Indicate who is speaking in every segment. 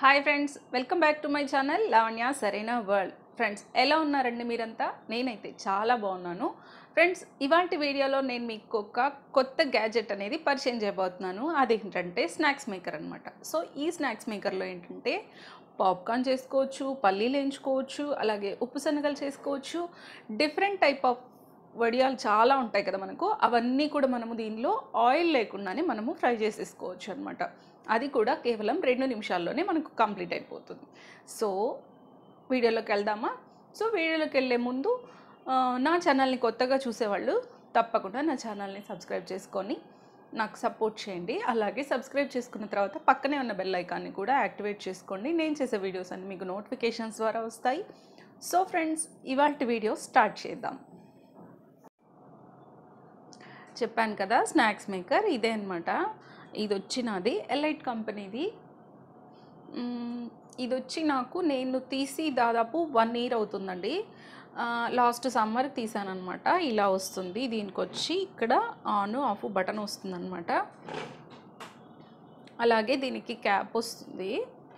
Speaker 1: Hi friends welcome back to my channel Lavanya సరైన world friends ఎలా ఉన్నారండి మీరంతా నేనైతే చాలా బాగున్నాను ఫ్రెండ్స్ ఇవాంటి వీడియోలో నేను మీకు ఒక కొత్త గ్యాజెట్ అనేది పరిచయం చేయబోతున్నాను అదేంటంటే స్నాక్స్ మేకర్ అనమాట సో ఈ స్నాక్స్ మేకర్లో ఏంటంటే పాప్కార్న్ చేసుకోవచ్చు పల్లీలు వేయించుకోవచ్చు అలాగే ఉప్పు శనగలు చేసుకోవచ్చు డిఫరెంట్ టైప్ ఆఫ్ వడియాలు చాలా ఉంటాయి కదా మనకు అవన్నీ కూడా మనము దీనిలో ఆయిల్ లేకుండానే మనము ఫ్రై చేసేసుకోవచ్చు అనమాట అది కూడా కేవలం రెండు నిమిషాల్లోనే మనకు కంప్లీట్ అయిపోతుంది సో వీడియోలోకి వెళ్దామా సో వీడియోలోకి వెళ్ళే ముందు ఆ, నా ఛానల్ని కొత్తగా చూసేవాళ్ళు తప్పకుండా నా ఛానల్ని సబ్స్క్రైబ్ చేసుకొని నాకు సపోర్ట్ చేయండి అలాగే సబ్స్క్రైబ్ చేసుకున్న తర్వాత పక్కనే ఉన్న బెల్ ఐకాన్ని కూడా యాక్టివేట్ చేసుకోండి నేను చేసే వీడియోస్ అన్ని మీకు నోటిఫికేషన్స్ ద్వారా వస్తాయి సో ఫ్రెండ్స్ ఇవాళ వీడియో స్టార్ట్ చేద్దాం చెప్పాను కదా స్నాక్స్ మేకర్ ఇదే అనమాట ఇది వచ్చి నాది ఎలైట్ కంపెనీది మ్మ్, ఇది వచ్చి నాకు నేను తీసి దాదాపు వన్ ఇయర్ అవుతుందండి లాస్ట్ సమ్మర్ తీసాను అనమాట ఇలా వస్తుంది దీనికి వచ్చి ఇక్కడ ఆన్ ఆఫ్ బటన్ వస్తుందన్నమాట అలాగే దీనికి క్యాప్ వస్తుంది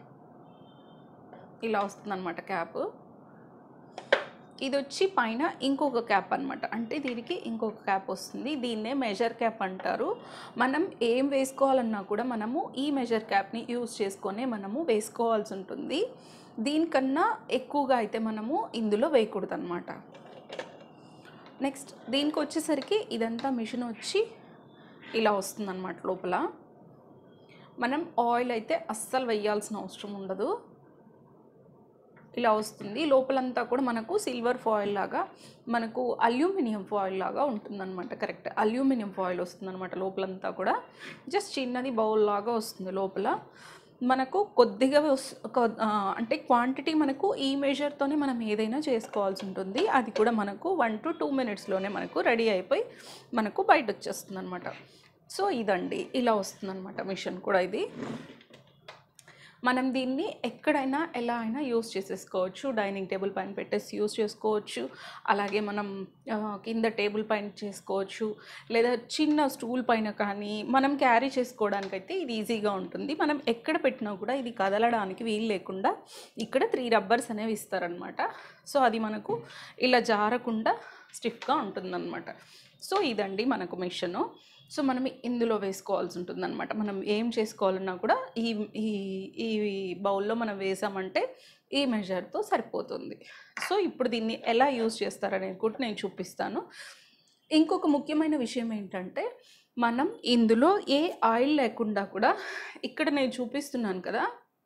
Speaker 1: ఇలా వస్తుందన్నమాట క్యాప్ ఇది వచ్చి పైన ఇంకొక క్యాప్ అనమాట అంటే దీనికి ఇంకొక క్యాప్ వస్తుంది దీన్నే మెజర్ క్యాప్ అంటారు మనం ఏం వేసుకోవాలన్నా కూడా మనము ఈ మెజర్ క్యాప్ని యూజ్ చేసుకొని మనము వేసుకోవాల్సి ఉంటుంది దీనికన్నా ఎక్కువగా అయితే మనము ఇందులో వేయకూడదు అనమాట నెక్స్ట్ దీనికి వచ్చేసరికి ఇదంతా మిషన్ వచ్చి ఇలా వస్తుందన్నమాట లోపల మనం ఆయిల్ అయితే అస్సలు వేయాల్సిన అవసరం ఉండదు ఇలా వస్తుంది లోపలంతా కూడా మనకు సిల్వర్ ఫాయిల్ లాగా మనకు అల్యూమినియం ఫాయిల్ లాగా ఉంటుందన్నమాట కరెక్ట్ అల్యూమినియం ఫాయిల్ వస్తుందన్నమాట లోపలంతా కూడా జస్ట్ చిన్నది బౌల్ లాగా వస్తుంది లోపల మనకు కొద్దిగా వస్- కొ- ఆ, అంటే క్వాంటిటీ మనకు ఈ మెజర్తోనే మనం ఏదైనా చేసుకోవాల్సి ఉంటుంది అది కూడా మనకు వన్ టు టూ మినిట్స్లోనే మనకు రెడీ అయిపోయి మనకు బయట వచ్చేస్తుంది అనమాట సో ఇదండి ఇలా వస్తుందన్నమాట మిషన్ కూడా ఇది మనం దీన్ని ఎక్కడైనా ఎలా అయినా యూస్ చేసేసుకోవచ్చు డైనింగ్ టేబుల్ పైన పెట్టేసి యూస్ చేసుకోవచ్చు అలాగే మనం ఆ, కింద టేబుల్ పైన చేసుకోవచ్చు లేదా చిన్న స్టూల్ పైన కానీ మనం క్యారీ చేసుకోవడానికైతే ఇది ఈజీగా ఉంటుంది మనం ఎక్కడ పెట్టినా కూడా ఇది కదలడానికి వీలు లేకుండా ఇక్కడ త్రీ రబ్బర్స్ అనేవి ఇస్తారనమాట సో అది మనకు ఇలా జారకుండా స్టిఫ్గా ఉంటుందన్నమాట సో ఇదండి మనకు మిషను సో మనం ఇందులో వేసుకోవాల్సి ఉంటుందన్నమాట మనం ఏం చేసుకోవాలన్నా కూడా ఈ ఈ ఈ బౌల్లో మనం వేసామంటే ఈ మెజర్తో సరిపోతుంది సో ఇప్పుడు దీన్ని ఎలా యూజ్ చేస్తారనేది కూడా నేను చూపిస్తాను ఇంకొక ముఖ్యమైన విషయం ఏంటంటే మనం ఇందులో ఏ ఆయిల్ లేకుండా కూడా ఇక్కడ నేను చూపిస్తున్నాను కదా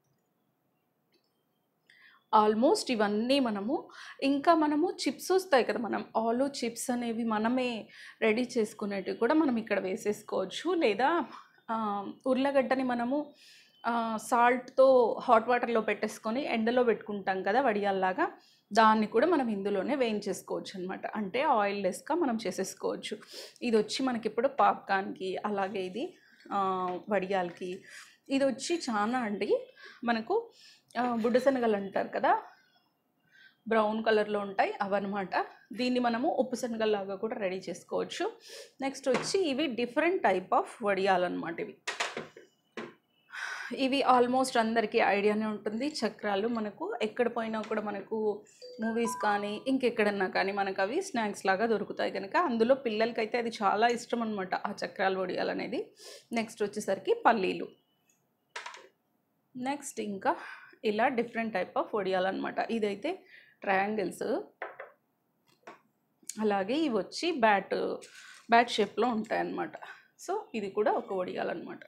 Speaker 1: ఆల్మోస్ట్ ఇవన్నీ మనము ఇంకా మనము చిప్స్ వస్తాయి కదా మనం ఆలు చిప్స్ అనేవి మనమే రెడీ చేసుకునేటివి కూడా మనం ఇక్కడ వేసేసుకోవచ్చు లేదా ఆ, ఉర్లగడ్డని మనము సాల్ట్తో హాట్ వాటర్లో పెట్టేసుకొని ఎండలో పెట్టుకుంటాం కదా వడియాల్లాగా దాన్ని కూడా మనం ఇందులోనే వేయించేసుకోవచ్చు అనమాట అంటే ఆయిల్ లెస్గా మనం చేసేసుకోవచ్చు ఇది వచ్చి మనకి ఇప్పుడు పాప్కార్న్కి అలాగే ఇది ఆ, వడియాలకి ఇది వచ్చి చాలా అండి మనకు ఆ, బుడ్డ శనగలు అంటారు కదా బ్రౌన్ కలర్లో ఉంటాయి అవన్నమాట దీన్ని మనము ఉప్పు శనగల్లాగా కూడా రెడీ చేసుకోవచ్చు నెక్స్ట్ వచ్చి ఇవి డిఫరెంట్ టైప్ ఆఫ్ వడియాలన్నమాట ఇవి ఇవి ఆల్మోస్ట్ అందరికీ ఐడియానే ఉంటుంది చక్రాలు మనకు ఎక్కడ పోయినా కూడా మనకు మూవీస్ కానీ ఇంకెక్కడన్నా కానీ మనకు అవి స్నాక్స్ లాగా దొరుకుతాయి కనుక అందులో పిల్లలకైతే అది చాలా ఇష్టం అనమాట ఆ చక్రాలు వడియాలు అనేది నెక్స్ట్ వచ్చేసరికి పల్లీలు నెక్స్ట్ ఇంకా ఇలా డిఫరెంట్ టైప్ ఆఫ్ వడియాలన్నమాట ఇదైతే ట్రయాంగిల్స్ అలాగే ఇవి వచ్చి బ్యాట్ బ్యాట్ షేప్లో ఉంటాయన్నమాట సో ఇది కూడా ఒక వడియాలన్నమాట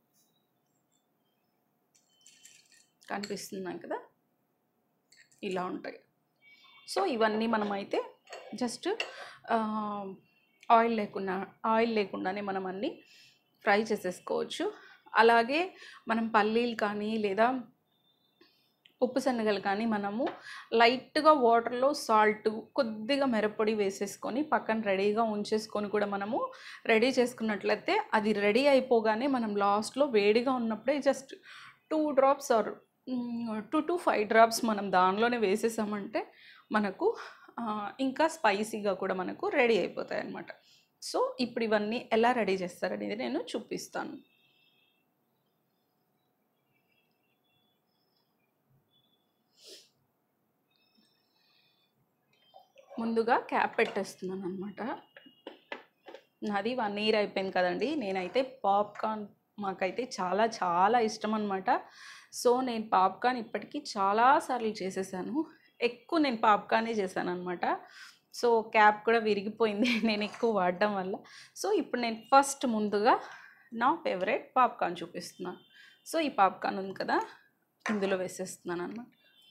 Speaker 1: కనిపిస్తున్నాం కదా ఇలా ఉంటాయి సో ఇవన్నీ మనమైతే జస్ట్ ఆయిల్ లేకుండా ఆయిల్ లేకుండానే మనం అన్నీ ఫ్రై చేసేసుకోవచ్చు అలాగే మనం పల్లీలు కానీ లేదా ఉప్పు శనగలు కానీ మనము లైట్గా వాటర్లో సాల్ట్ కొద్దిగా మిరప్పొడి వేసేసుకొని పక్కన రెడీగా ఉంచేసుకొని కూడా మనము రెడీ చేసుకున్నట్లయితే అది రెడీ అయిపోగానే మనం లాస్ట్లో వేడిగా ఉన్నప్పుడే just two drops or two to five drops మనం దానిలోనే వేసేసామంటే మనకు ఆ, ఇంకా స్పైసీగా కూడా మనకు రెడీ అయిపోతాయి అన్నమాట సో ఇప్పుడు ఇవన్నీ ఎలా రెడీ చేస్తారనేది నేను చూపిస్తాను ముందుగా క్యాప్ పెట్టేస్తున్నాను అనమాట నాది వన్ ఇయర్ అయిపోయింది కదండి నేనైతే పాప్కార్న్ మాకైతే చాలా చాలా ఇష్టం అనమాట సో నేను పాప్కార్న్ ఇప్పటికీ చాలాసార్లు చేసేసాను ఎక్కువ నేను పాప్కార్నే చేశాను అనమాట సో క్యాప్ కూడా విరిగిపోయింది నేను ఎక్కువ వాడడం వల్ల సో ఇప్పుడు నేను ఫస్ట్ ముందుగా నా ఫేవరెట్ పాప్కార్న్ చూపిస్తున్నాను సో ఈ పాప్కార్న్ ఉంది కదా ఇందులో వేసేస్తున్నాను అన్నమాట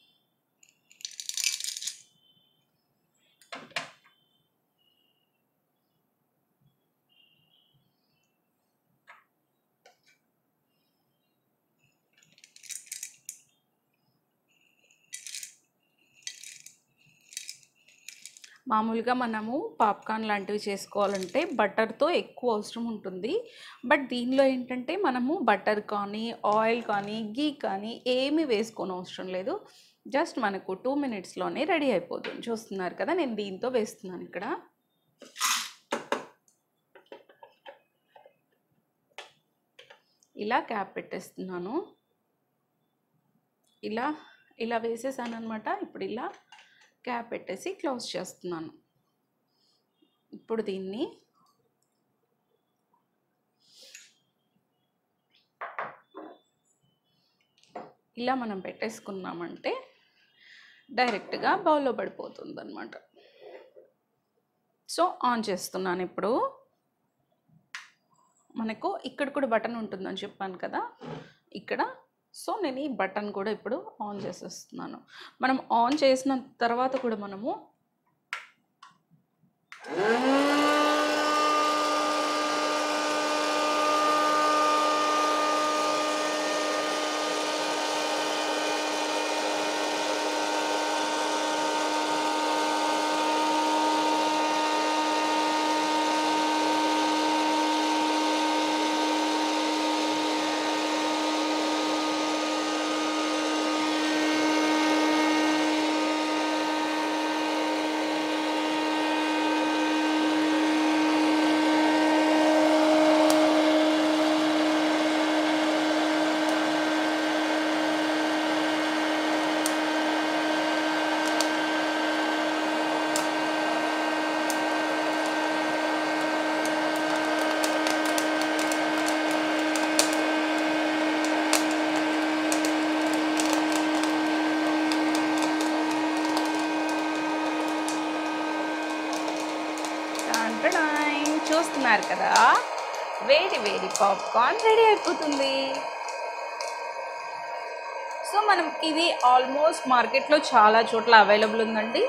Speaker 1: మామూలుగా మనము పాప్కార్న్ లాంటివి చేసుకోవాలంటే బటర్తో ఎక్కువ అవసరం ఉంటుంది బట్ దీనిలో ఏంటంటే మనము బటర్ కానీ ఆయిల్ కానీ గీ కానీ ఏమీ వేసుకోని అవసరం లేదు జస్ట్ మనకు టూ మినిట్స్లోనే రెడీ అయిపోతుంది చూస్తున్నారు కదా నేను దీంతో వేస్తున్నాను ఇక్కడ ఇలా క్యాప్ పెట్టేస్తున్నాను ఇలా ఇలా వేసేసాను అనమాట ఇప్పుడు ఇలా క్యాప్ పెట్టేసి క్లోజ్ చేస్తున్నాను ఇప్పుడు దీన్ని ఇలా మనం పెట్టేసుకున్నామంటే డైరెక్ట్గా బౌల్లో పడిపోతుంది అనమాట సో ఆన్ చేస్తున్నాను ఇప్పుడు మనకు ఇక్కడ కూడా బటన్ ఉంటుందని చెప్పాను కదా ఇక్కడ సో నేను ఈ బటన్ కూడా ఇప్పుడు ఆన్ చేసేస్తున్నాను మనం ఆన్ చేసిన తర్వాత కూడా మనము టంటడాయ్. చూస్తున్నారు కదా వేడి వేడి పాప్కార్న్ రెడీ అయిపోతుంది సో మనం ఇది ఆల్మోస్ట్ మార్కెట్లో చాలా చోట్ల అవైలబుల్ ఉందండి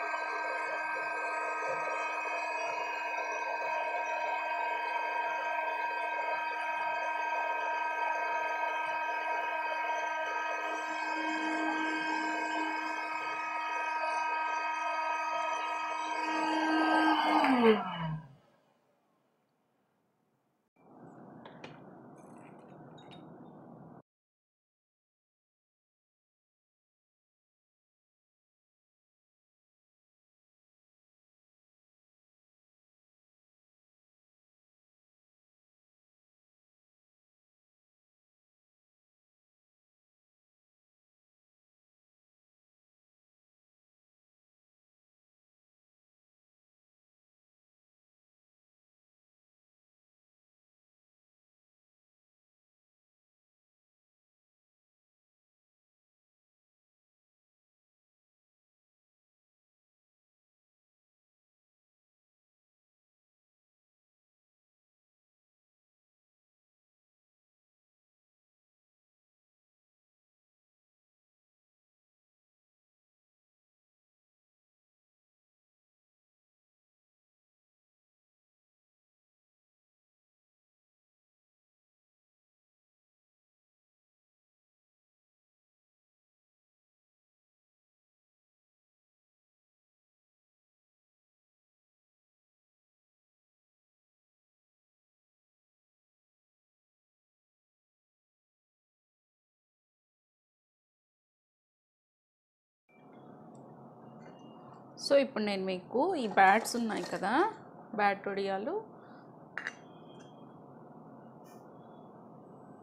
Speaker 1: సో ఇప్పుడు నేను మీకు ఈ బ్యాట్స్ ఉన్నాయి కదా బ్యాట్ వడియాలు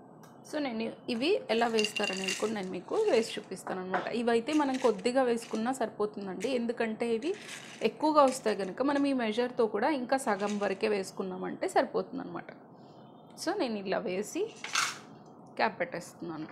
Speaker 1: సో నేను ఇవి ఎలా వేస్తారనేది కూడా నేను మీకు వేసి చూపిస్తాను అనమాట ఇవైతే మనం కొద్దిగా వేసుకున్నా సరిపోతుందండి ఎందుకంటే ఇవి ఎక్కువగా వస్తాయి కనుక మనం ఈ మెజర్తో కూడా ఇంకా సగం వరకే వేసుకున్నామంటే సరిపోతుంది అనమాట సో నేను ఇలా వేసి క్యాప్ పెట్టేస్తున్నాను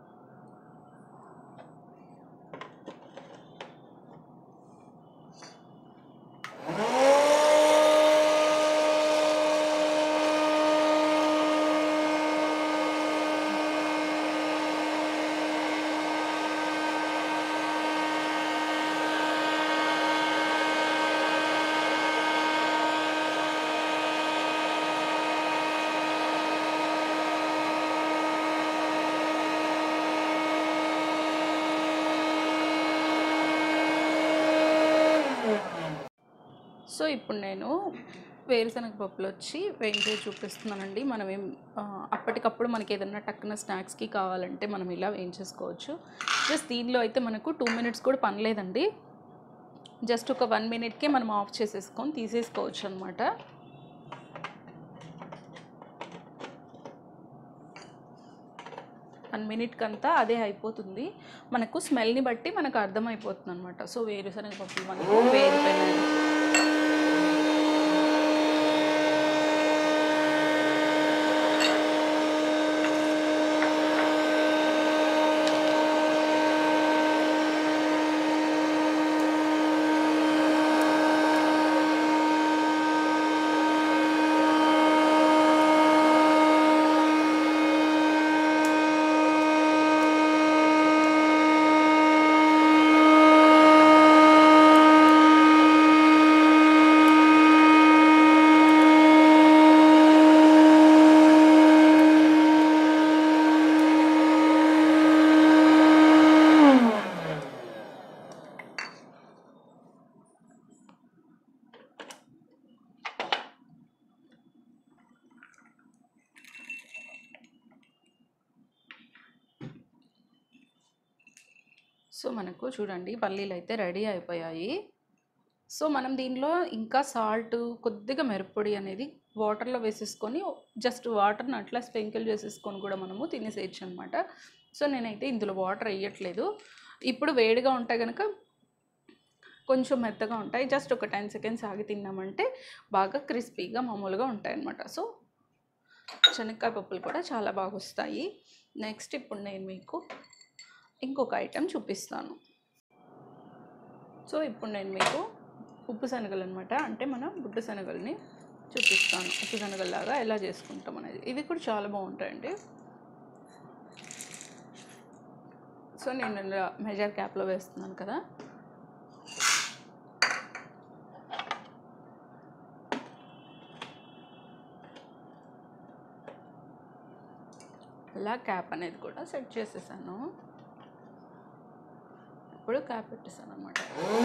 Speaker 1: సో ఇప్పుడు నేను వేరుశనగ పప్పులు వచ్చి వేయించే చూపిస్తున్నానండి మనం ఏం ఆ, అప్పటికప్పుడు మనకి ఏదన్నా టక్కున స్నాక్స్కి కావాలంటే మనం ఇలా వేయించేసుకోవచ్చు జస్ట్ దీనిలో అయితే మనకు టూ మినిట్స్ కూడా పని లేదండి జస్ట్ ఒక వన్ మినిట్కే మనం ఆఫ్ చేసేసుకొని తీసేసుకోవచ్చు అనమాట వన్ మినిట్కి అంతా అదే అయిపోతుంది మనకు స్మెల్ని బట్టి మనకు అర్థమైపోతుంది అనమాట సో వేరుశనగ పప్పులు మనకు వేరిపోయినాయి సో మనకు చూడండి పల్లీలు అయితే రెడీ అయిపోయాయి సో మనం దీనిలో ఇంకా సాల్ట్ కొద్దిగా మిరప్పొడి అనేది వాటర్లో వేసేసుకొని జస్ట్ వాటర్ని అట్లా స్ప్రింకిల్ చేసేసుకొని కూడా మనము తినేసేయచ్చు అనమాట సో నేనైతే ఇందులో వాటర్ వేయట్లేదు ఇప్పుడు వేడిగా ఉంటాయి కనుక కొంచెం మెత్తగా ఉంటాయి జస్ట్ ఒక టెన్ సెకండ్స్ ఆగి తిన్నామంటే బాగా క్రిస్పీగా మామూలుగా ఉంటాయి అన్నమాట సో శనక్కాయ పప్పులు కూడా చాలా బాగా వస్తాయి నెక్స్ట్ ఇప్పుడు నేను మీకు ఇంకొక ఐటెం చూపిస్తాను సో ఇప్పుడు నేను మీకు ఉప్పు శనగలు అనమాట అంటే మనం బుడ్డ శనగల్ని చూపిస్తాను ఉప్పు శనగల్లాగా ఎలా చేసుకుంటాం అనేది ఇవి కూడా చాలా బాగుంటాయండి సో నేను ఇలా మెజర్ క్యాప్లో వేస్తున్నాను కదా ఇలా క్యాప్ అనేది కూడా సెట్ చేసేసాను ఇప్పుడు క్యాప్ పెట్టేసాను అనమాట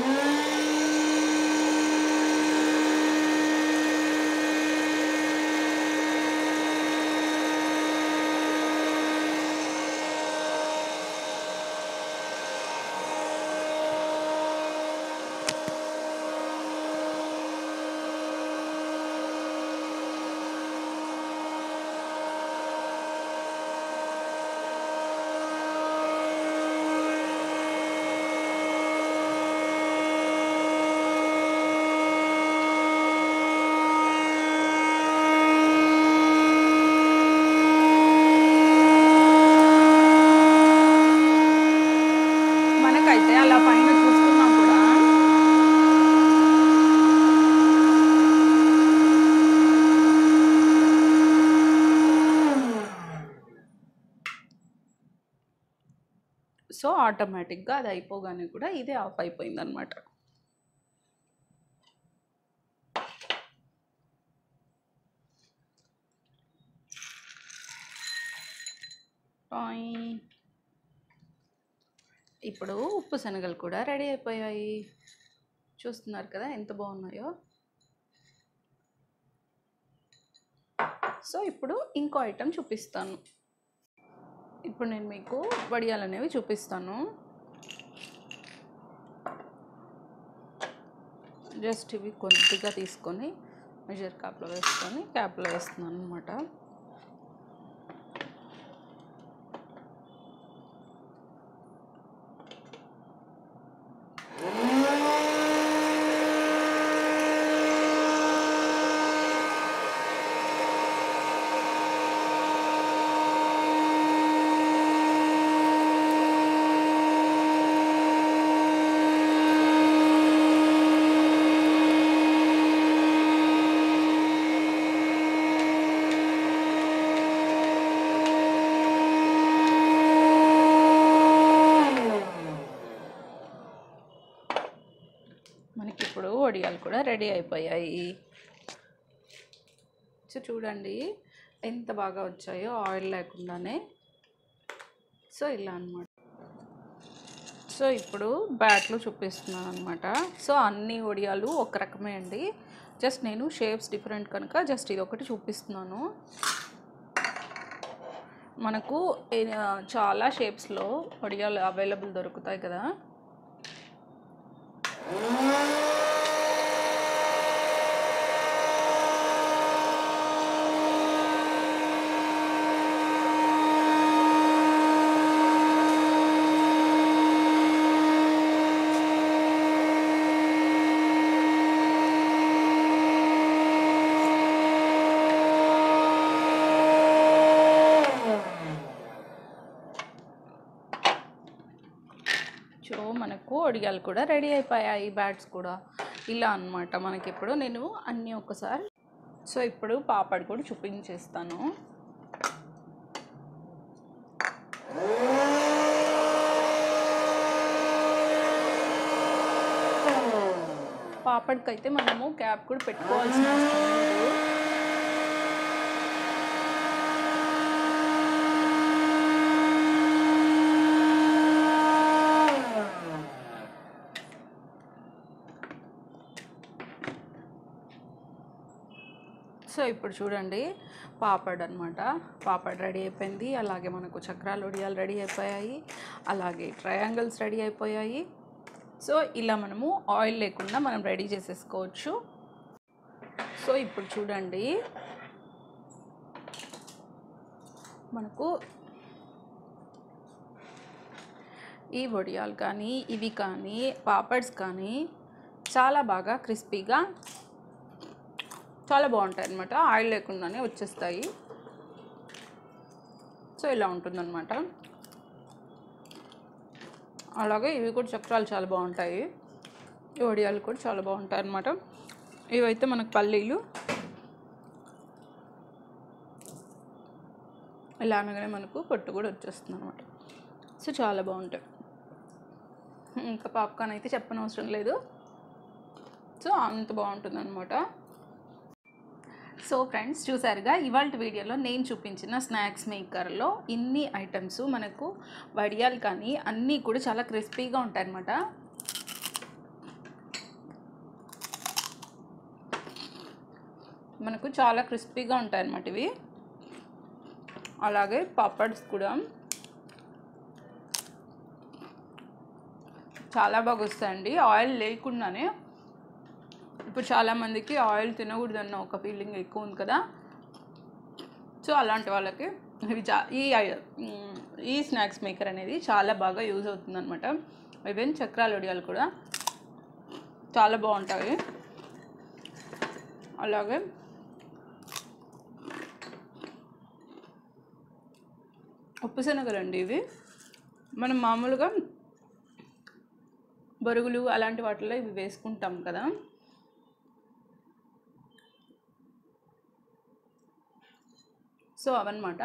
Speaker 1: మనకైతే అలా పైన చూస్తున్నా కూడా సో ఆటోమేటిక్గా అది అయిపోగానే కూడా ఇదే ఆఫ్ అయిపోయింది అనమాట ఇప్పుడు ఉప్పు శనగలు కూడా రెడీ అయిపోయాయి చూస్తున్నారు కదా ఎంత బాగున్నాయో సో ఇప్పుడు ఇంకో ఐటెం చూపిస్తాను ఇప్పుడు నేను మీకు వడియాలు అనేవి చూపిస్తాను జస్ట్ ఇవి కొద్దిగా తీసుకొని మెజర్ క్యాప్లో వేసుకొని క్యాప్లో వేస్తున్నాను అనమాట వడియాలు కూడా రెడీ అయిపోయాయి సో చూడండి ఎంత బాగా వచ్చాయో ఆయిల్ లేకుండానే సో ఇలా అన్నమాట సో ఇప్పుడు బ్యాట్లో చూపిస్తున్నాను అనమాట సో అన్ని వడియాలు ఒక రకమే అండి జస్ట్ నేను షేప్స్ డిఫరెంట్ కనుక జస్ట్ ఇది ఒకటి చూపిస్తున్నాను మనకు ఏ- చాలా షేప్స్లో వడియాలు అవైలబుల్ దొరుకుతాయి కదా సో మనకు ఒడియాలు కూడా రెడీ అయిపోయాయి బ్యాట్స్ కూడా ఇలా అన్నమాట మనకి ఇప్పుడు నేను అన్నీ ఒకసారి సో ఇప్పుడు పాపడ్ కూడా చూపించేస్తాను పాపడ్కి అయితే మనము క్యాప్ కూడా పెట్టుకోవాల్సిన అవసరం లేదు సో ఇప్పుడు చూడండి పాపడ్ అనమాట పాపడ్ రెడీ అయిపోయింది అలాగే మనకు చక్రాలు వడియాలు రెడీ అయిపోయాయి అలాగే ట్రయాంగిల్స్ రెడీ అయిపోయాయి సో ఇలా మనము ఆయిల్ లేకుండా మనం రెడీ చేసేసుకోవచ్చు సో ఇప్పుడు చూడండి మనకు ఈ వడియాలు కానీ ఇవి కానీ పాపడ్స్ కానీ చాలా బాగా క్రిస్పీగా చాలా బాగుంటాయి అన్నమాట ఆయిల్ లేకుండానే వచ్చేస్తాయి సో ఇలా ఉంటుందన్నమాట అలాగే ఇవి కూడా చక్రాలు చాలా బాగుంటాయి ఈ వడియాలు కూడా చాలా బాగుంటాయి అన్నమాట ఇవైతే మనకు పల్లీలు ఇలా అనగానే మనకు పొట్టు కూడా వచ్చేస్తుంది అనమాట సో చాలా బాగుంటాయి ఇంకా పాప్కార్న్ అయితే చెప్పనవసరం లేదు సో అంత బాగుంటుంది అనమాట సో ఫ్రెండ్స్ చూసారుగా ఇవాళ వీడియోలో నేను చూపించిన స్నాక్స్ మేకర్లో ఇన్ని ఐటమ్స్ మనకు వడియాలు కానీ అన్నీ కూడా చాలా క్రిస్పీగా ఉంటాయన్నమాట మనకు చాలా క్రిస్పీగా ఉంటాయన్నమాట ఇవి అలాగే పాపడ్స్ కూడా చాలా బాగా వస్తాయండి ఆయిల్ లేకుండానే ఇప్పుడు చాలామందికి ఆయిల్ తినకూడదన్న ఒక ఫీలింగ్ ఎక్కువ ఉంది కదా సో అలాంటి వాళ్ళకి ఇవి చా ఈ ఐ- మ్, ఈ స్నాక్స్ మేకర్ అనేది చాలా బాగా యూజ్ అవుతుంది అనమాట ఈవెన్ చక్రాలు వడియాలు కూడా చాలా బాగుంటాయి అలాగే ఉప్పు శనగలండి ఇవి మనం మామూలుగా బొరుగులు అలాంటి వాటిలో ఇవి వేసుకుంటాం కదా సో అవన్నమాట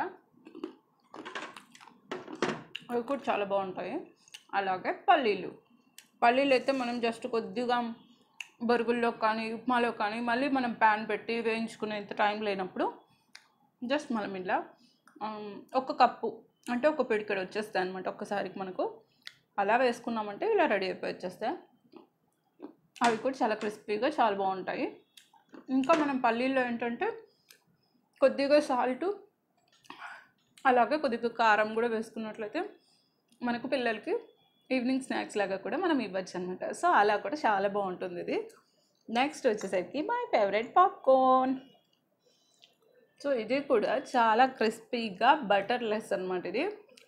Speaker 1: అవి కూడా చాలా బాగుంటాయి అలాగే పల్లీలు పల్లీలు అయితే మనం జస్ట్ కొద్దిగా బొరుగుల్లో కానీ ఉప్మాలో కానీ మళ్ళీ మనం ప్యాన్ పెట్టి వేయించుకునేంత టైం లేనప్పుడు జస్ట్ మనం ఇలా ఆమ్, ఒక కప్పు అంటే ఒక పిడికెడు వచ్చేస్తాయి అనమాట ఒక్కసారికి మనకు అలా వేసుకున్నామంటే ఇలా రెడీ అయిపోయి వచ్చేస్తాయి అవి కూడా చాలా క్రిస్పీగా చాలా బాగుంటాయి ఇంకా మనం పల్లీల్లో ఏంటంటే కొద్దిగా సాల్ట్ అలాగే కొద్దిగా కారం కూడా వేసుకున్నట్లయితే మనకు పిల్లలకి ఈవినింగ్ స్నాక్స్ లాగా కూడా మనం ఇవ్వచ్చు అనమాట సో అలా కూడా చాలా బాగుంటుంది ఇది నెక్స్ట్ వచ్చేసరికి మై ఫేవరెట్ పాప్కార్న్ సో ఇది కూడా చాలా క్రిస్పీగా బటర్లెస్ అనమాట ఇది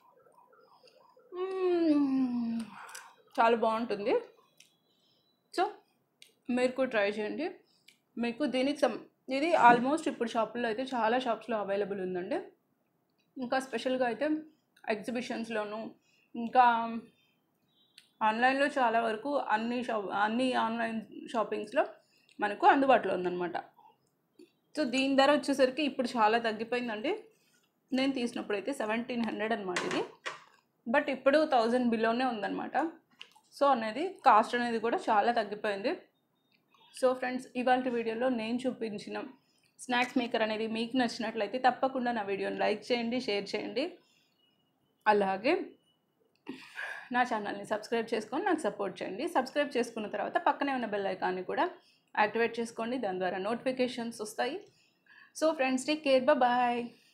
Speaker 1: మ్మ్. చాలా బాగుంటుంది సో మీరు కూడా ట్రై చేయండి మీకు దీనికి సం ఇది ఆల్మోస్ట్ ఇప్పుడు షాపుల్లో అయితే చాలా షాప్స్లో అవైలబుల్ ఉందండి ఇంకా స్పెషల్గా అయితే ఎగ్జిబిషన్స్లోను ఇంకా ఆన్లైన్లో చాలా వరకు అన్ని షాప్ అన్ని ఆన్లైన్ షాపింగ్స్లో మనకు అందుబాటులో ఉందన్నమాట సో దీని ధర వచ్చేసరికి ఇప్పుడు చాలా తగ్గిపోయిందండి నేను తీసినప్పుడు అయితే సెవెంటీన్ హండ్రెడ్ అనమాట ఇది బట్ ఇప్పుడు థౌజండ్ బిలోనే ఉందన్నమాట సో అనేది కాస్ట్ అనేది కూడా చాలా తగ్గిపోయింది సో ఫ్రెండ్స్ ఇవాళ వీడియోలో నేను చూపించిన స్నాక్స్ మేకర్ అనేది మీకు నచ్చినట్లయితే తప్పకుండా నా వీడియోని లైక్ చేయండి షేర్ చేయండి అలాగే నా ఛానల్ని సబ్స్క్రైబ్ చేసుకొని నాకు సపోర్ట్ చేయండి సబ్స్క్రైబ్ చేసుకున్న తర్వాత పక్కనే ఉన్న బెల్ ఐకాన్ని కూడా యాక్టివేట్ చేసుకోండి దాని ద్వారా నోటిఫికేషన్స్ వస్తాయి so friends take care bye